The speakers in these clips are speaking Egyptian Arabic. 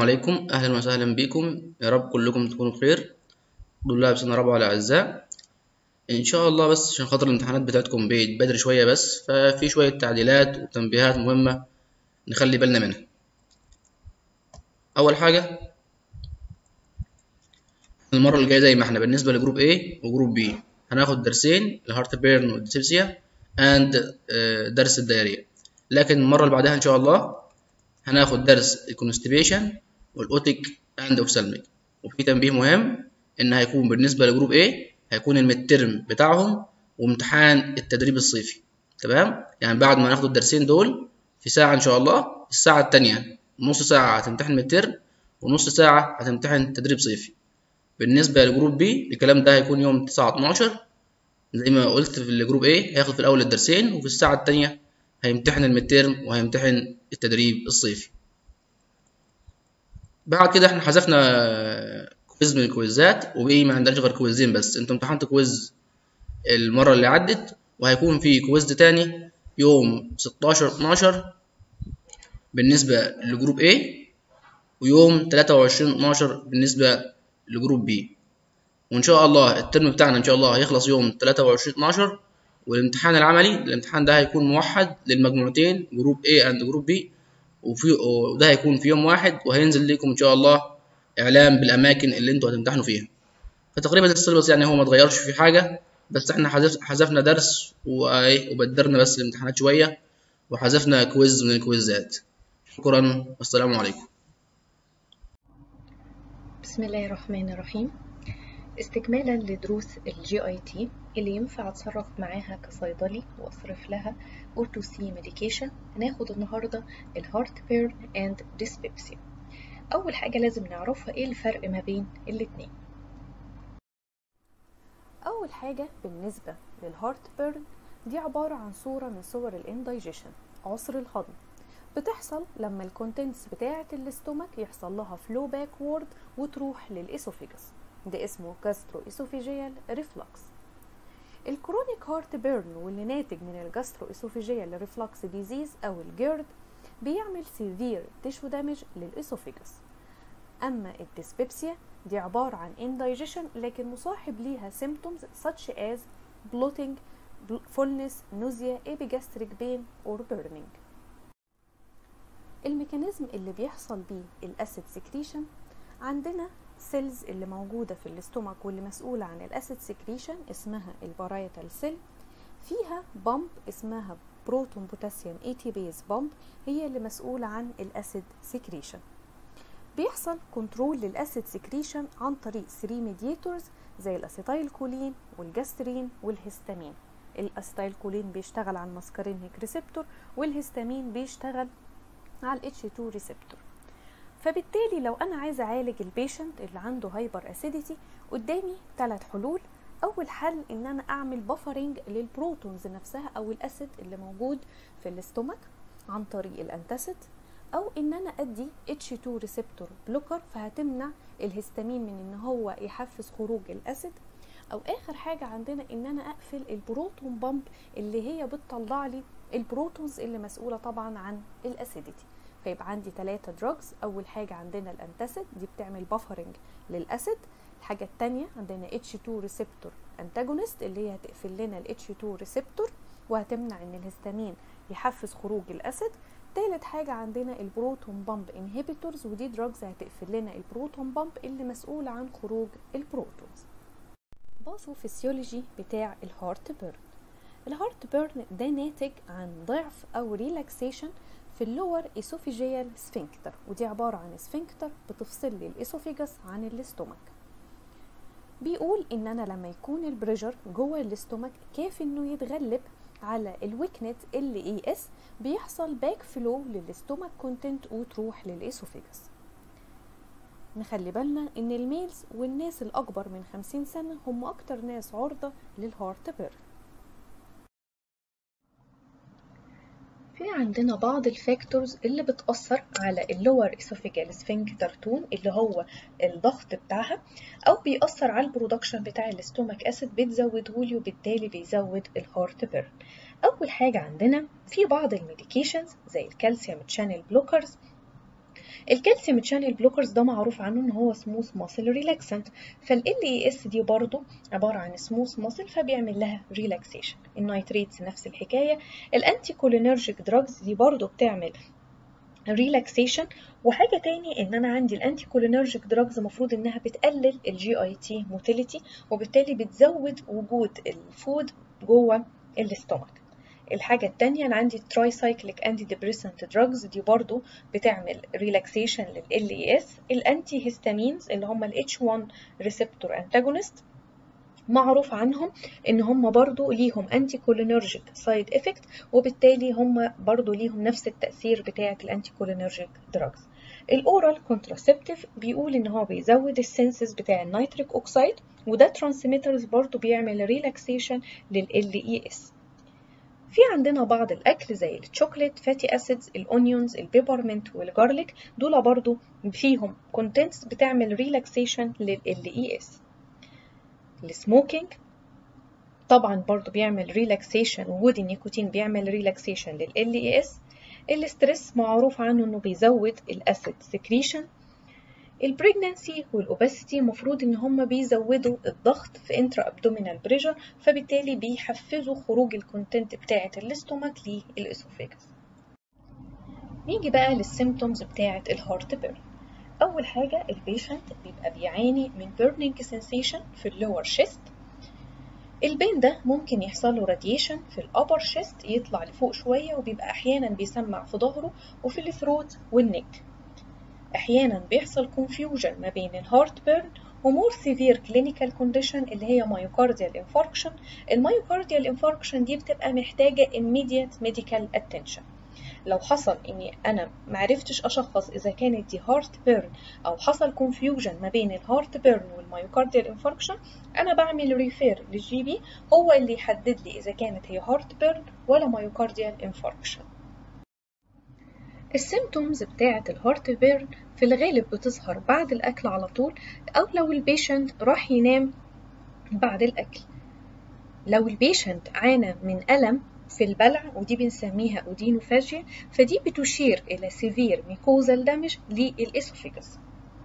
عليكم أهلا وسهلا بكم يا رب كلكم تكونوا بخير طلاب سنة رابعة الأعزاء إن شاء الله بس عشان خاطر الامتحانات بتاعتكم بقت بدري شوية بس ففي شوية تعديلات وتنبيهات مهمة نخلي بالنا منها أول حاجة المرة الجاية زي ما احنا بالنسبة لجروب A وجروب B هناخد درسين الهارت بيرن والديسبسيا اند درس الدايرية لكن المرة اللي بعدها إن شاء الله هناخد درس الكونستيبيشن والاوتيك اند اوفسالميك وفي تنبيه مهم ان هيكون بالنسبه لجروب A هيكون المترم بتاعهم وامتحان التدريب الصيفي تمام يعني بعد ما ناخد الدرسين دول في ساعه ان شاء الله الساعه التانية نص ساعه هتمتحن مترم ونص ساعه هتمتحن تدريب صيفي بالنسبه لجروب B الكلام ده هيكون يوم 9 12 زي ما قلت في الجروب A هياخد في الاول الدرسين وفي الساعه التانية هيمتحن المترم وهيمتحن التدريب الصيفي بعد كده احنا حذفنا كويز من الكويزات وبقي ما عندناش غير كويزين بس انتوا امتحنتوا كويز المرة اللي عدت وهيكون في كويز تاني يوم 16 12 بالنسبة لجروب A ويوم 23 12 بالنسبة لجروب B وإن شاء الله الترم بتاعنا إن شاء الله هيخلص يوم 23 12 والامتحان العملي الامتحان ده هيكون موحد للمجموعتين جروب A and جروب B وفي وده هيكون في يوم واحد وهينزل لكم ان شاء الله اعلام بالاماكن اللي انتوا هتمتحنوا فيها فتقريبا السيلبس يعني هو ما اتغيرش في حاجه بس احنا حذف حذفنا درس وبدرنا بس الامتحانات شويه وحذفنا كويز من الكويزات شكرا والسلام عليكم بسم الله الرحمن الرحيم استكمالا لدروس الجي اي تي اللي ينفع اتصرف معاها كصيدلي واصرف لها او تو سي ميديكيشن هناخد النهارده الهارت بيرن اند ديسبيبسيا اول حاجه لازم نعرفها ايه الفرق ما بين الاتنين أول حاجة بالنسبة للهارت بيرن دي عبارة عن صورة من صور الاندايجيشن عسر الهضم بتحصل لما الكونتنتس بتاعة الاستومك يحصل لها فلو باكورد وتروح للإسوفيجس ده اسمه جاسترو إسوفيجيال ريفلكس الكرونيك هارت بيرن واللي ناتج من الجاسترو إسوفيجيال ريفلكس ديزيز أو الجيرد بيعمل سيفير تيشو دامج للإسوفيجس أما الديسبيبسيا دي عبارة عن indigestion لكن مصاحب ليها symptoms such as bloating, fullness, nausea, epigastric pain or burning. الميكانيزم اللي بيحصل بيه الاسيد سكريشن عندنا سيلز اللي موجودة في الاستومك واللي مسؤولة عن الاسيد سكريشن اسمها البارايتال سيل فيها بامب اسمها بروتون بوتاسيوم اي تي بيز بامب هي اللي مسؤولة عن الاسيد سكريشن بيحصل كنترول للاسيد سكريشن عن طريق 3 ميدياتورز زي الاسيتايل كولين والجاسترين والهستامين الاسيتايل كولين بيشتغل على الماسكارينيك ريسبتور والهستامين بيشتغل على الاتش 2 ريسبتور فبالتالي لو انا عايزه اعالج البيشنت اللي عنده هايبر اسيديتي قدامي ثلاث حلول اول حل ان انا اعمل بفرنج للبروتونز نفسها او الاسيد اللي موجود في الاستومك عن طريق الانتاسيد او ان انا ادي H2 ريسبتور بلوكر فهتمنع الهستامين من ان هو يحفز خروج الاسيد او اخر حاجه عندنا ان انا اقفل البروتون بامب اللي هي بتطلع لي البروتونز اللي مسؤوله طبعا عن الاسيديتي فيبقى عندي ثلاثة دراجز اول حاجه عندنا الانتاسيد دي بتعمل بافرنج للاسيد الحاجه الثانيه عندنا H2 ريسبتور انتاجونست اللي هي هتقفل لنا ال H2 ريسبتور وهتمنع ان الهستامين يحفز خروج الاسيد تالت حاجة عندنا البروتون بامب انهبيتورز ودي دراجز هتقفل لنا البروتون بامب اللي مسؤول عن خروج البروتونز باثو فيسيولوجي بتاع الهارت بيرن الهارت بيرن ده ناتج عن ضعف او ريلاكسيشن في اللور اسوفيجيال سفنكتر ودي عبارة عن سفنكتر بتفصل لي الاسوفيجاس عن الاستومك بيقول ان انا لما يكون البريشر جوه الاستومك كافي انه يتغلب على الويكنت ال اي اس بيحصل باك فلو للاستومك كونتنت وتروح للاسوفيجاس نخلي بالنا ان الميلز والناس الاكبر من 50 سنه هم اكتر ناس عرضه للهارت بيرن في عندنا بعض الفاكتورز اللي بتأثر على اللور اسوفيجال سفنكتر تون اللي هو الضغط بتاعها او بيأثر على البرودكشن بتاع الاستومك اسيد بتزودهولي وبالتالي بيزود الهارت بيرن اول حاجه عندنا في بعض الميديكيشنز زي الكالسيوم تشانل بلوكرز الكالسيوم تشانل بلوكرز ده معروف عنه ان هو سموث ماسل ريلاكسنت فال اي اس دي برضو عباره عن سموث ماسل فبيعمل لها ريلاكسيشن النايتريتس نفس الحكايه الانتي كولينرجيك دراجز دي برضو بتعمل ريلاكسيشن وحاجه تاني ان انا عندي الانتي كولينرجيك دراجز المفروض انها بتقلل الجي اي تي موتيليتي وبالتالي بتزود وجود الفود جوه الاستومك الحاجة التانية أنا عندي التراي سايكليك أنتي ديبريسنت دراجز دي برضو بتعمل ريلاكسيشن لل LES الأنتي هيستامينز اللي هم ال H1 ريسبتور أنتاجونست معروف عنهم ان هم برضو ليهم انتي كولينرجيك سايد افكت وبالتالي هم برضو ليهم نفس التأثير بتاعة الانتي كولينرجيك دراجز الاورال كونتراسبتيف بيقول ان هو بيزود السنسز بتاع النيتريك اوكسيد وده ترانسميترز برضو بيعمل ريلاكسيشن لل LES في عندنا بعض الاكل زي الشوكليت فاتي اسيدز الاونيونز البيبرمنت والجارليك دول برضو فيهم كونتنتس بتعمل ريلاكسيشن لل LES السموكينج طبعا برضو بيعمل ريلاكسيشن وجود النيكوتين بيعمل ريلاكسيشن لل LES الاسترس معروف عنه انه بيزود الاسيد سكريشن البريجنانسي والاوباسيتي المفروض ان هم بيزودوا الضغط في انترا ابدومينال بريشر فبالتالي بيحفزوا خروج الكونتنت بتاعه الاستومك للاسوفيجس نيجي بقى للسيمتومز بتاعه الهارت بيرن اول حاجه البيشنت بيبقى بيعاني من بيرنينج سensation في اللور شيست البين ده ممكن يحصل له راديشن في الابر شيست يطلع لفوق شويه وبيبقى احيانا بيسمع في ظهره وفي الثروت والنك احيانا بيحصل confusion ما بين الهارت بيرن ومور سيفير كلينيكال كونديشن اللي هي مايوكارديال انفاركشن المايوكارديال انفاركشن دي بتبقى محتاجه immediate medical attention لو حصل اني انا معرفتش اشخص اذا كانت دي هارت بيرن او حصل confusion ما بين الهارت بيرن والمايوكارديال انفاركشن انا بعمل ريفير للجي بي هو اللي يحدد لي اذا كانت هي هارت بيرن ولا مايوكارديال انفاركشن السيمتومز بتاعة الهارت بيرن في الغالب بتظهر بعد الأكل على طول أو لو البيشنت راح ينام بعد الأكل لو البيشنت عانى من ألم في البلع ودي بنسميها أودينوفاجيا فدي بتشير إلى سيفير ميكوزال دامج للإسوفيجس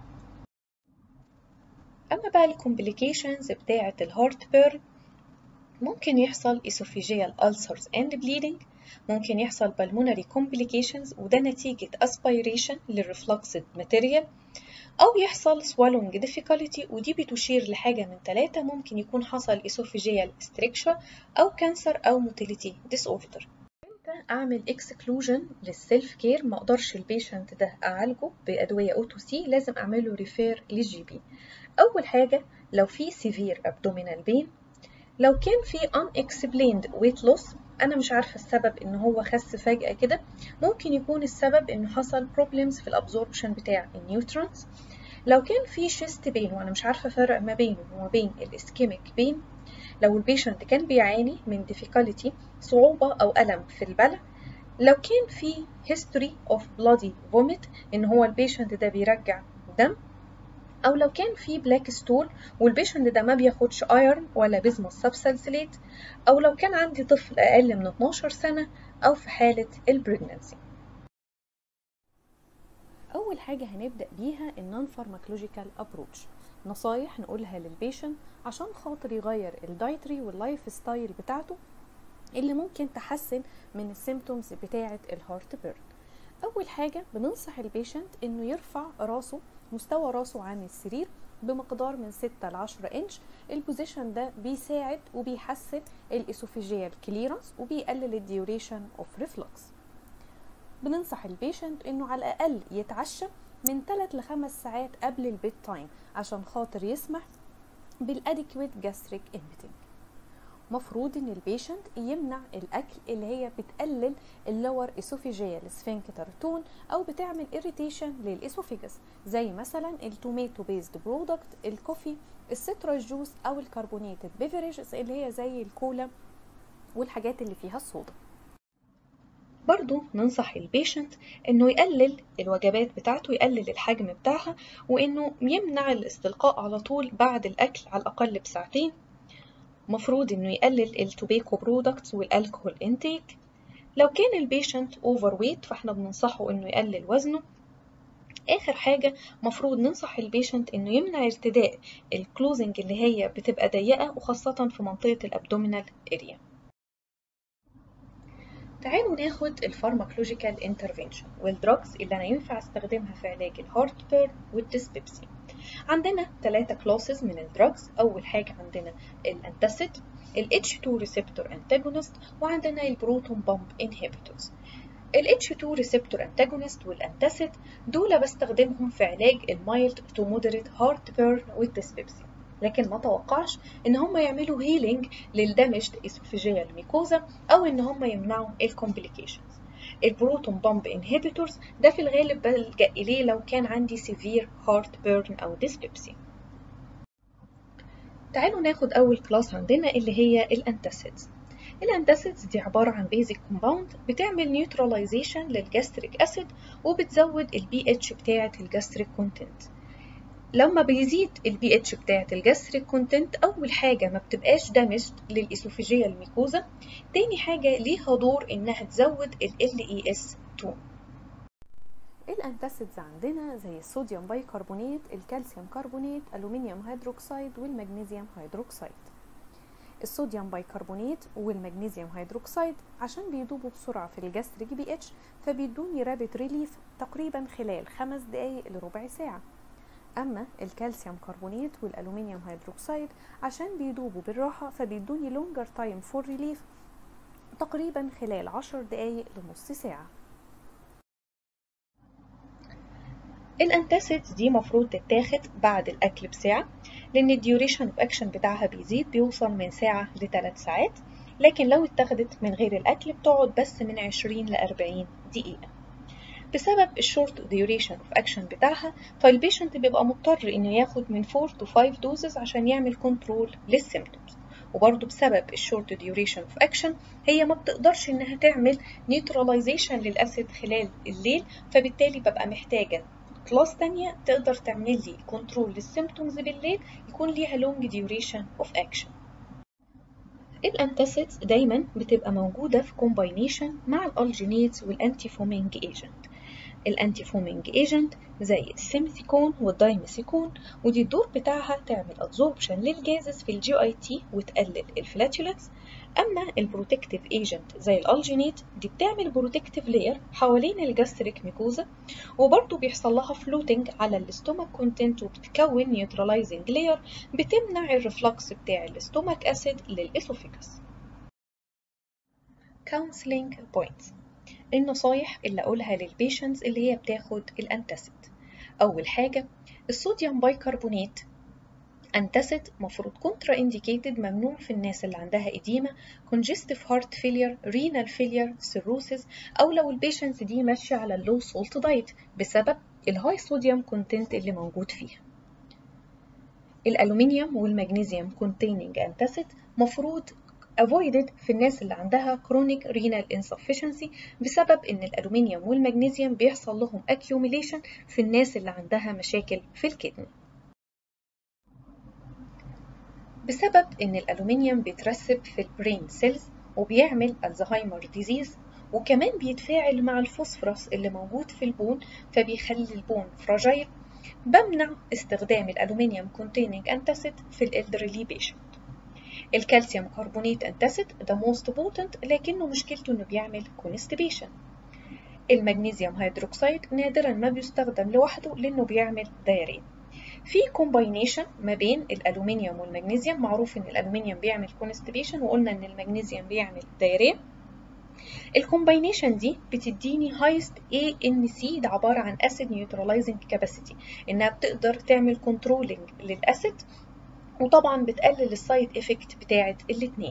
أما بقى الكومبليكيشنز بتاعة الهارت بيرن ممكن يحصل esophageal ulcers and bleeding ممكن يحصل pulmonary complications وده نتيجة aspiration للرفلكسد material أو يحصل swallowing difficulty ودي بتشير لحاجة من ثلاثة ممكن يكون حصل esophageal stricture أو كانسر أو motility disorder امتى اعمل exclusion للسيلف كير ما اقدرش البيشنت ده اعالجه بادويه او تو سي لازم اعمله ريفير للجي بي اول حاجه لو في severe abdominal pain لو كان في unexplained weight loss انا مش عارفه السبب ان هو خس فجاه كده ممكن يكون السبب انه حصل problems في الابزوربشن بتاع النيوترونز لو كان في شيست بين وانا مش عارفه افرق ما بينه وما بين الاسكيميك بين لو البيشنت كان بيعاني من difficulty صعوبه او الم في البلع لو كان في history of bloody vomit ان هو البيشنت ده بيرجع دم او لو كان في بلاك ستول والبيشنت ده ما بياخدش ايرون ولا بيزموس سبسلسليت او لو كان عندي طفل اقل من 12 سنه او في حاله البريجنانسي اول حاجه هنبدا بيها النون فارماكولوجيكال ابروتش نصايح نقولها للبيشنت عشان خاطر يغير الدايتري واللايف ستايل بتاعته اللي ممكن تحسن من السيمتومز بتاعه الهارت بيرن اول حاجه بننصح البيشنت انه يرفع راسه مستوى راسه عن السرير بمقدار من 6 ل 10 انش البوزيشن ده بيساعد وبيحسن الاسوفيجيال كليرنس وبيقلل الديوريشن اوف ريفلكس بننصح البيشنت انه على الاقل يتعشى من 3 ل 5 ساعات قبل البيت تايم عشان خاطر يسمح بالاديكويت جاستريك امبتنج مفروض ان البيشنت يمنع الاكل اللي هي بتقلل اللور اسوفيجيال سفنكتر تون او بتعمل اريتيشن للاسوفيجس زي مثلا التوميتو بيزد برودكت الكوفي السيترس جوس او الكربونيتد بيفريجز اللي هي زي الكولا والحاجات اللي فيها الصودا برضو ننصح البيشنت انه يقلل الوجبات بتاعته يقلل الحجم بتاعها وانه يمنع الاستلقاء على طول بعد الاكل على الاقل بساعتين مفروض انه يقلل التوبيكو برودكتس والالكهول انتيك لو كان البيشنت اوفر ويت فاحنا بننصحه انه يقلل وزنه اخر حاجه مفروض ننصح البيشنت انه يمنع ارتداء الكلوزنج اللي هي بتبقى ضيقه وخاصه في منطقه الابدومينال اريا تعالوا ناخد الفارماكولوجيكال انترفنشن والدراجز اللي انا ينفع استخدمها في علاج الهارت بيرن والديسبيبسي عندنا ثلاثة كلاسز من الدراجز أول حاجة عندنا الأنتاسيد ال H2 receptor antagonist وعندنا البروتون بامب inhibitors ال H2 receptor antagonist والأنتاسيد دول بستخدمهم في علاج المايلد تو مودريت هارت بيرن والديسبيبسي لكن ما توقعش ان هم يعملوا هيلينج للدمجد اسوفيجيال ميكوزا او ان هم يمنعوا الكومبليكيشنز البروتون بامب انهبيتورز ده في الغالب بلجأ إليه لو كان عندي سيفير هارت بيرن أو ديسبيبسي تعالوا ناخد أول كلاس عندنا اللي هي الأنتاسيدز الأنتاسيدز دي عبارة عن بيزك كومباوند بتعمل نيوتراليزيشن للجاستريك أسيد وبتزود البي اتش بتاعة الجاستريك كونتنت لما بيزيد البي اتش بتاعة الجاستريك كونتنت أول حاجة ما بتبقاش دامجد للإسوفيجيال ميكوزا تاني حاجة ليها دور إنها تزود ال LES2 الانتاسيدز عندنا زي الصوديوم بايكربونات الكالسيوم كربونات الومنيوم هيدروكسيد والمغنيسيوم هيدروكسيد الصوديوم بايكربونات والمغنيسيوم هيدروكسيد عشان بيدوبوا بسرعة في الجاستريك بي اتش فبيدوني رابط ريليف تقريبا خلال خمس دقايق لربع ساعة أما الكالسيوم كربونات والألومنيوم هيدروكسيد عشان بيدوبوا بالراحة فبيدوني لونجر تايم فور ريليف تقريبا خلال عشر دقايق لنص ساعة الانتاسيدز دي مفروض تتاخد بعد الأكل بساعة لأن الديوريشن اوف أكشن بتاعها بيزيد بيوصل من ساعة لثلاث ساعات لكن لو اتاخدت من غير الأكل بتقعد بس من 20 ل 40 دقيقة بسبب الشورت ديوريشن اوف اكشن بتاعها فالبيشنت بيبقى مضطر انه ياخد من 4 to 5 دوزز عشان يعمل كنترول للسيمتومز وبرضه بسبب الشورت ديوريشن اوف اكشن هي ما بتقدرش انها تعمل نيوتراليزيشن للاسيد خلال الليل فبالتالي ببقى محتاجه كلاس تانية تقدر تعمل لي كنترول للسيمتومز بالليل يكون ليها لونج ديوريشن اوف اكشن الانتاسيدز دايما بتبقى موجودة في كومباينيشن مع الالجينيتس والانتي فومينج ايجنت الانتي فومينج ايجنت زي السيمثيكون والدايميثيكون ودي الدور بتاعها تعمل ادزوربشن للجازز في الجي اي تي وتقلل الفلاتولنس اما البروتكتيف ايجنت زي الالجينيت دي بتعمل بروتكتيف لاير حوالين الجاستريك ميكوزا وبرضه بيحصل لها فلوتنج على الاستومك كونتنت وبتكون نيوتراليزنج لاير بتمنع الريفلكس بتاع الاستومك اسيد للاسوفيجاس counseling points النصايح اللي أقولها للبيشنتس اللي هي بتاخد الأنتاسيد أول حاجة الصوديوم بايكربونات أنتاسيد مفروض كونترا إنديكيتد ممنوع في الناس اللي عندها إديمة congestive heart failure renal failure cirrhosis أو لو البيشنتس دي ماشية على اللو سولت دايت بسبب الهاي صوديوم كونتنت اللي موجود فيها الألومنيوم والمغنيسيوم containing أنتاسيد مفروض avoided في الناس اللي عندها chronic renal insufficiency بسبب ان الالومنيوم والمغنيسيوم بيحصل لهم accumulation في الناس اللي عندها مشاكل في الكدني بسبب ان الالومنيوم بيترسب في البرين سيلز وبيعمل الزهايمر ديزيز وكمان بيتفاعل مع الفوسفورس اللي موجود في البون فبيخلي البون فراجايل بمنع استخدام الالومنيوم containing antacid في الالدرلي بيشنت الكالسيوم كربونات انتاسيد ده موست بوتنت لكنه مشكلته انه بيعمل كونستيبيشن المغنيسيوم هيدروكسيد نادرا ما بيستخدم لوحده لانه بيعمل دايرين في كومباينيشن ما بين الالومنيوم والمغنيسيوم معروف ان الالومنيوم بيعمل كونستيبيشن وقلنا ان المغنيسيوم بيعمل دايرين الكومباينيشن دي بتديني هايست اي ان سي ده عباره عن اسيد نيوتراليزنج كاباسيتي انها بتقدر تعمل كنترولنج للاسيد وطبعا بتقلل السايد افكت بتاعت الاتنين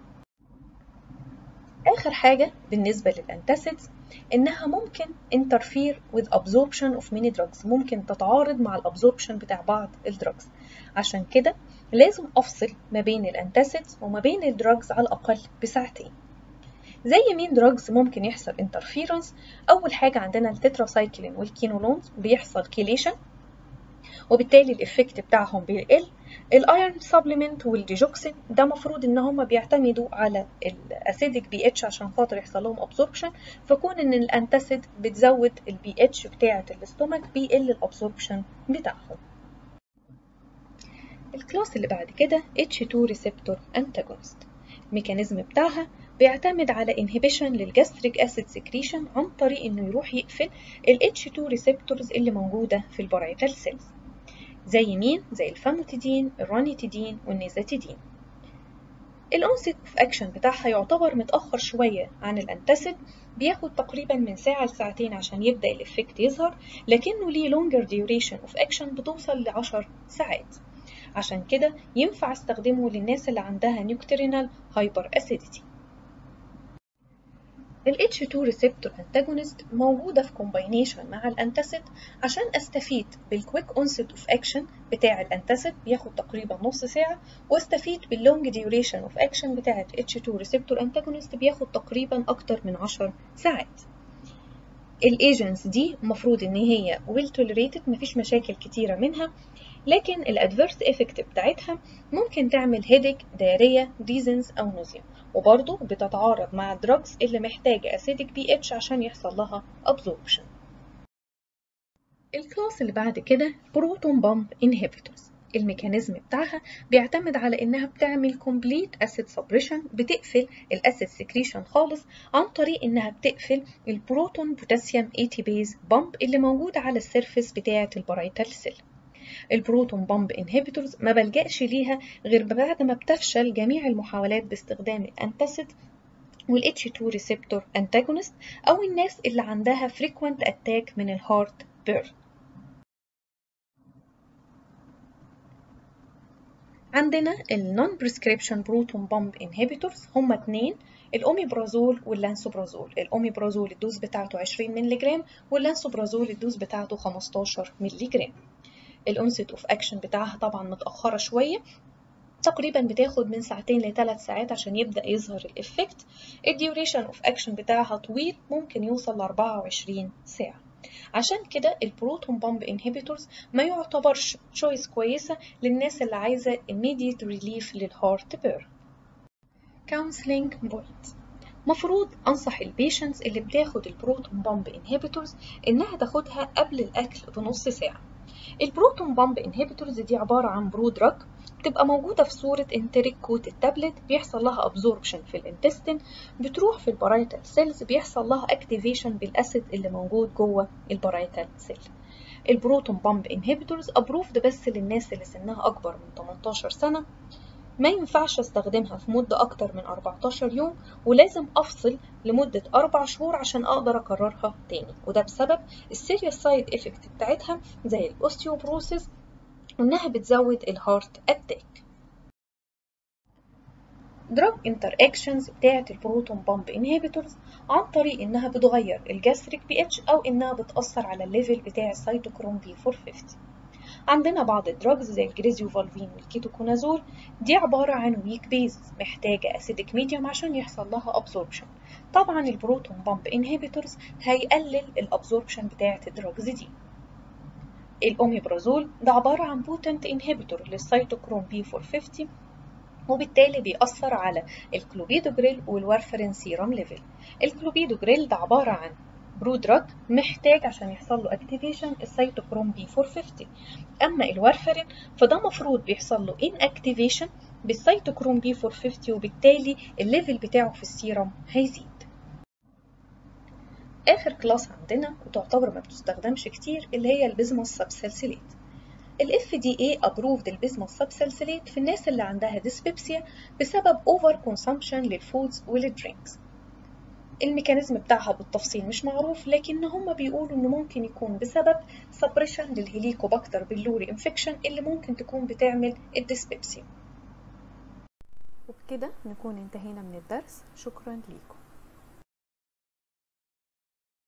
اخر حاجة بالنسبة للانتاسيدز انها ممكن interfere with absorption of many drugs ممكن تتعارض مع الابزوربشن بتاع بعض الدراجز عشان كده لازم افصل ما بين الانتاسيدز وما بين الدراجز على الاقل بساعتين زي مين دراجز ممكن يحصل انترفيرنس اول حاجة عندنا التتراسايكلين والكينولونز بيحصل كيليشن وبالتالي الإفكت بتاعهم بيقل الايرون سبلمنت والديجوكسين ده مفروض ان هم بيعتمدوا على الاسيدك بي اتش عشان خاطر يحصل لهم ابسوربشن فكون ان الانتاسيد بتزود البي اتش بتاعه الاستومك بيقل الابسوربشن بتاعهم الكلاس اللي بعد كده H2 ريسبتور انتاجونست الميكانيزم بتاعها بيعتمد على inhibition للجاستريك acid secretion عن طريق انه يروح يقفل ال H2 ريسبتورز اللي موجودة في البرايتال سيلز زي مين؟ زي الفاموتيدين، الرانيتيدين والنيزاتيدين. الأونست اوف أكشن بتاعها يعتبر متأخر شوية عن الأنتاسيد بياخد تقريبا من ساعة لساعتين عشان يبدأ الإفكت يظهر لكنه ليه longer duration of action بتوصل لعشر ساعات عشان كده ينفع استخدمه للناس اللي عندها نيوكترينال هايبر أسيديتي ال H2 receptor antagonist موجودة في combination مع الانتاسيد عشان استفيد بالكويك onset of action بتاع الانتاسيد بياخد تقريبا نص ساعة واستفيد باللونج duration of action بتاعة H2 receptor antagonist بياخد تقريبا أكتر من 10 ساعات الايجنتس دي المفروض ان هي well tolerated مفيش مشاكل كتيرة منها لكن الادفيرس افكت بتاعتها ممكن تعمل هيدك دايريا ديزنز او نوزيا وبرضه بتتعارض مع الدراجز اللي محتاجة اسيدك بي اتش عشان يحصل لها absorption الكلاس اللي بعد كده بروتون بامب انهبيتورز الميكانيزم بتاعها بيعتمد على انها بتعمل complete acid suppression بتقفل الاسيد سكريشن خالص عن طريق انها بتقفل البروتون بوتاسيوم ايتيبيز بامب اللي موجود على السيرفيس بتاعة البرايتال سيل البروتون بامب انهبيتورز ما بلجأش ليها غير بعد ما بتفشل جميع المحاولات باستخدام الانتاسيد وال H2 receptor antagonist أو الناس اللي عندها frequent attack من الهارت بيرن عندنا ال non-prescription proton pump inhibitors هما اتنين الأوميبرازول واللانسوبرازول الأوميبرازول الدوز بتاعته 20 مللي جرام واللانسوبرازول الدوز بتاعته 15 مللي جرام الأونست اوف أكشن بتاعها طبعا متأخرة شوية تقريبا بتاخد من ساعتين لثلاث ساعات عشان يبدأ يظهر الإفكت الديوريشن اوف أكشن بتاعها طويل ممكن يوصل ل 24 ساعة عشان كده البروتون بامب انهبيتورز ما يعتبرش تشويس كويسة للناس اللي عايزة immediate relief للهارت بير counseling point مفروض أنصح البيشنتس اللي بتاخد البروتون بامب انهبيتورز إنها تاخدها قبل الأكل بنص ساعة البروتون بامب انهبيتورز دي عبارة عن برو دراج بتبقى موجودة في صورة انتريك كوت التابلت بيحصل لها ابزوربشن في الانتستين بتروح في البرايتال سيلز بيحصل لها اكتيفيشن بالاسيد اللي موجود جوه البرايتال سيل البروتون بامب انهبيتورز ابروفد بس للناس اللي سنها اكبر من 18 سنة ما ينفعش استخدمها في مدة أكتر من 14 يوم ولازم أفصل لمدة 4 شهور عشان أقدر أكررها تاني وده بسبب السيريس سايد إفكت بتاعتها زي الأوستيوبروسيس وإنها بتزود الهارت أتاك دراج انتر اكشنز بتاعة البروتون بامب انهبيتورز عن طريق انها بتغير الجاستريك بي اتش او انها بتأثر على الليفل بتاع السيتوكروم بي 450 عندنا بعض الدراجز زي الجريزيوفالفين والكيتوكونازول دي عبارة عن ويك بيز محتاجة اسيدك ميديوم عشان يحصل لها ابزوربشن طبعا البروتون بامب انهبيتورز هيقلل الابزوربشن بتاعة الدراجز دي الأوميبرازول ده عبارة عن بوتنت انهبيتور للسيتوكروم بي 450 وبالتالي بيأثر على الكلوبيدوجريل والوارفرين سيرم ليفل الكلوبيدوجريل ده عبارة عن برو دراج محتاج عشان يحصل له اكتيفيشن السيتوكروم بي 450 اما الوارفرين فده مفروض بيحصل له ان اكتيفيشن بالسيتوكروم بي 450 وبالتالي الليفل بتاعه في السيرم هيزيد اخر كلاس عندنا وتعتبر ما بتستخدمش كتير اللي هي البيزموس سبسلسليت ال FDA approved البيزموس سبسلسليت في الناس اللي عندها ديسبيبسيا بسبب اوفر كونسومشن للفودز وللدرينكس الميكانيزم بتاعها بالتفصيل مش معروف لكن هم بيقولوا انه ممكن يكون بسبب سبريشن للهيليكوباكتر بيلوري انفكشن اللي ممكن تكون بتعمل الديسبيبسيا وبكده نكون انتهينا من الدرس شكرا ليكم